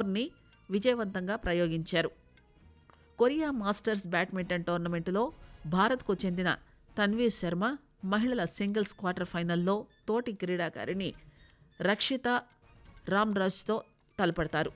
ఫోర్ని విజయవంతంగా ప్రయోగించారు Korea masters badminton టోర్నమెంటులో భారత్కు చెందిన తన్వీ శర్మ మహిళల సింగిల్స్ క్వార్టర్ ఫైనల్లో తోటి క్రీడాకారిణి రక్షిత రామ్రాజ్తో తలపడతారు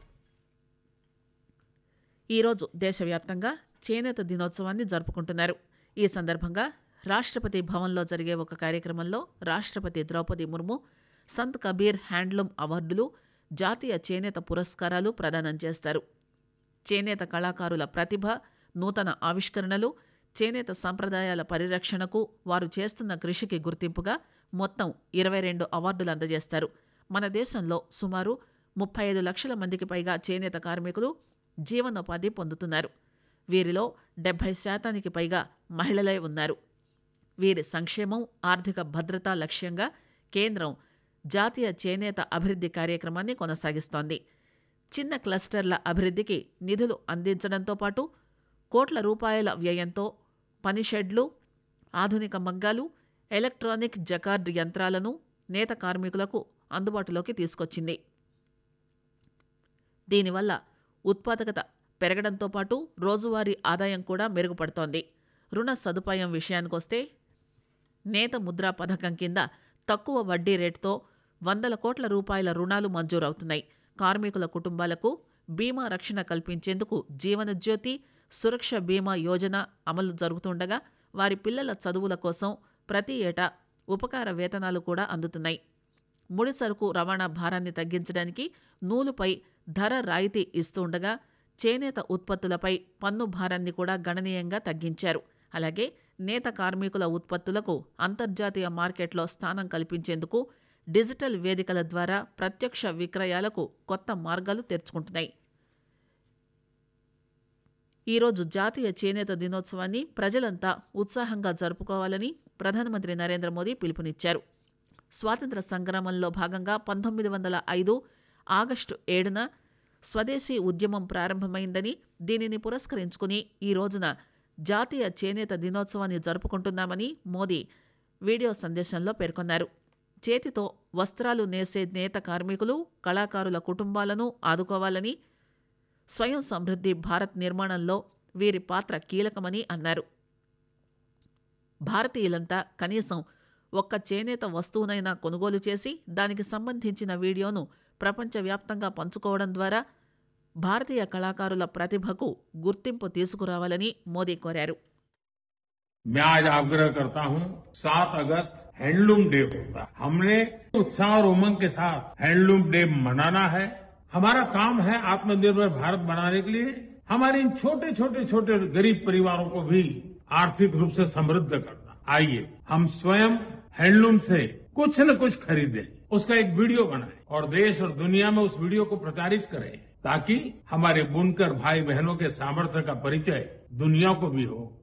ఈరోజు దేశవ్యాప్తంగా చేనేత దినోత్సవాన్ని జరుపుకుంటున్నారు ఈ సందర్భంగా రాష్ట్రపతి భవన్లో జరిగే ఒక కార్యక్రమంలో రాష్ట్రపతి ద్రౌపది ముర్ము సంత్ కబీర్ హ్యాండ్లూమ్ అవార్డులు జాతీయ చేనేత పురస్కారాలు ప్రదానం చేస్తారు చేనేత కళాకారుల ప్రతిభ నూతన ఆవిష్కరణలు చేనేత సంప్రదాయాల పరిరక్షణకు వారు చేస్తున్న కృషికి గుర్తింపుగా మొత్తం ఇరవై రెండు అవార్డులు అందజేస్తారు మన దేశంలో సుమారు ముప్పై ఐదు లక్షల మందికి పైగా చేనేత కార్మికులు జీవనోపాధి పొందుతున్నారు వీరిలో డెబ్బై శాతానికి పైగా మహిళలే ఉన్నారు వీరి సంక్షేమం ఆర్థిక భద్రత లక్ష్యంగా కేంద్రం జాతీయ చేనేత అభివృద్ధి కార్యక్రమాన్ని కొనసాగిస్తోంది చిన్న క్లస్టర్ల అభివృద్ధికి నిధులు అందించడంతో పాటు కోట్ల రూపాయల వ్యయంతో పని షెడ్లు ఆధునిక మగ్గాలు ఎలక్ట్రానిక్ జకార్డ్ యంత్రాలను నేత కార్మికులకు అందుబాటులోకి తీసుకొచ్చింది దీనివల్ల ఉత్పాదకత పెరగడంతో పాటు రోజువారీ ఆదాయం కూడా మెరుగుపడుతోంది రుణ సదుపాయం విషయానికొస్తే నేత ముద్రా పథకం కింద తక్కువ వడ్డీ రేటుతో వందల కోట్ల రూపాయల రుణాలు మంజూరవుతున్నాయి కార్మికుల కుటుంబాలకు బీమా రక్షణ కల్పించేందుకు జీవనజ్యోతి సురక్ష బీమా యోజన అమలు జరుగుతుండగా వారి పిల్లల చదువుల కోసం ప్రతి ఏటా ఉపకార వేతనాలు కూడా అందుతున్నాయి ముడి సరుకు రవాణా భారాన్ని తగ్గించడానికి నూలుపై ధర రాయితీ ఇస్తుండగా చేనేత ఉత్పత్తులపై పన్ను భారాన్ని కూడా గణనీయంగా తగ్గించారు అలాగే నేత కార్మికుల ఉత్పత్తులకు అంతర్జాతీయ మార్కెట్లో స్థానం కల్పించేందుకు డిజిటల్ వేదికల ద్వారా ప్రత్యక్ష విక్రయాలకు కొత్త మార్గాలు తెరుచుకుంటున్నాయి ఈరోజు జాతీయ చేనేత దినోత్సవాన్ని ప్రజలంతా ఉత్సాహంగా జరుపుకోవాలని ప్రధానమంత్రి నరేంద్ర మోదీ పిలుపునిచ్చారు స్వాతంత్ర సంగ్రామంలో భాగంగా పంతొమ్మిది వందల ఐదు ఆగస్టు ఏడున స్వదేశీ ఉద్యమం ప్రారంభమైందని దీనిని పురస్కరించుకుని ఈ రోజున జాతీయ చేనేత దినోత్సవాన్ని జరుపుకుంటున్నామని మోదీ వీడియో సందేశంలో పేర్కొన్నారు చేతితో వస్త్రాలు నేసే నేత కార్మికులు కళాకారుల కుటుంబాలను ఆదుకోవాలని స్వయం సమృద్ధి భారత్ నిర్మాణంలో వీరి పాత్ర కీలకమని అన్నారు భారతీయులంతా కనీసం ఒక్క చేనేత వస్తువునైనా కొనుగోలు చేసి దానికి సంబంధించిన వీడియోను ప్రపంచవ్యాప్తంగా పంచుకోవడం ద్వారా భారతీయ కళాకారుల ప్రతిభకు గుర్తింపు తీసుకురావాలని మోదీ కోరారు मैं आज आग्रह करता हूं 7 अगस्त हैंडलूम डे होता है हमने उत्साह और उमंग के साथ हैंडलूम डे मनाना है हमारा काम है आत्मनिर्भर भारत बनाने के लिए हमारे इन छोटे छोटे छोटे गरीब परिवारों को भी आर्थिक रूप से समृद्ध करना आइए हम स्वयं हैंडलूम से कुछ न कुछ खरीदें उसका एक वीडियो बनाएं और देश और दुनिया में उस वीडियो को प्रचारित करें ताकि हमारे बुनकर भाई बहनों के सामर्थ्य का परिचय दुनिया को भी हो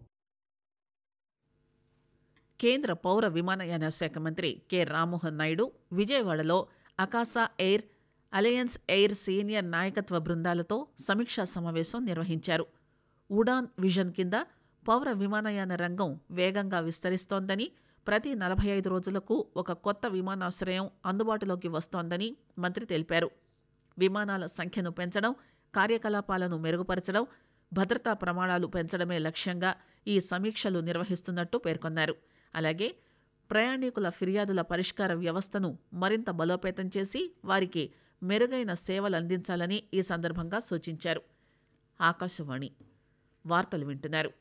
కేంద్ర పౌర విమానయాన శాఖ మంత్రి కె రామ్మోహన్ నాయుడు విజయవాడలో అకాసా ఎయిర్ అలయన్స్ ఎయిర్ సీనియర్ నాయకత్వ బృందాలతో సమీక్షా సమావేశం నిర్వహించారు ఉడాన్ విజన్ కింద పౌర విమానయాన రంగం వేగంగా విస్తరిస్తోందని ప్రతి నలభై ఐదు రోజులకు ఒక కొత్త విమానాశ్రయం అందుబాటులోకి వస్తోందని మంత్రి తెలిపారు విమానాల సంఖ్యను పెంచడం కార్యకలాపాలను మెరుగుపరచడం భద్రతా ప్రమాణాలు పెంచడమే లక్ష్యంగా ఈ సమీక్షలు నిర్వహిస్తున్నట్టు పేర్కొన్నారు అలాగే ప్రయాణికుల ఫిర్యాదుల పరిష్కార వ్యవస్థను మరింత బలోపేతం చేసి వారికి మెరుగైన సేవలు అందించాలని ఈ సందర్భంగా సూచించారు ఆకాశవాణి వార్తలు వింటున్నారు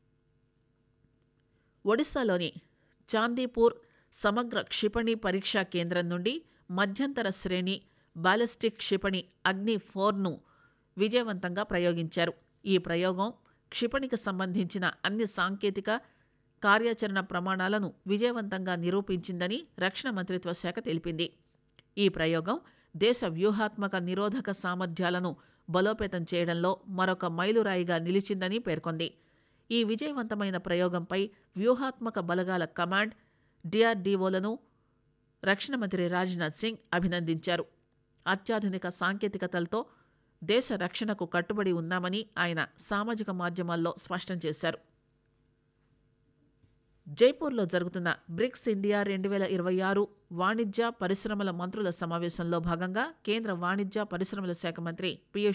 ఒడిశాలోని చాందీపూర్ సమగ్ర క్షిపణి పరీక్షా కేంద్రం నుండి మధ్యంతర శ్రేణి బాలిస్టిక్ క్షిపణి అగ్ని ఫోర్ను విజయవంతంగా ప్రయోగించారు ఈ ప్రయోగం క్షిపణికి సంబంధించిన అన్ని సాంకేతిక కార్యాచరణ ప్రమాణాలను విజయవంతంగా నిరూపించిందని రక్షణ మంత్రిత్వ శాఖ తెలిపింది ఈ ప్రయోగం దేశ వ్యూహాత్మక నిరోధక సామర్థ్యాలను బలోపేతం చేయడంలో మరొక మైలురాయిగా నిలిచిందని పేర్కొంది ఈ విజయవంతమైన ప్రయోగంపై వ్యూహాత్మక బలగాల కమాండ్ డిఆర్డీఓలను రక్షణ మంత్రి రాజ్నాథ్ సింగ్ అభినందించారు అత్యాధునిక సాంకేతికతలతో దేశ రక్షణకు కట్టుబడి ఉన్నామని ఆయన సామాజిక మాధ్యమాల్లో స్పష్టం చేశారు జైపూర్లో జరుగుతున్న బ్రిక్స్ ఇండియా రెండు వేల ఇరవై ఆరు వాణిజ్య పరిశ్రమల మంత్రుల సమావేశంలో భాగంగా కేంద్ర వాణిజ్య పరిశ్రమల శాఖ మంత్రి పీయూష్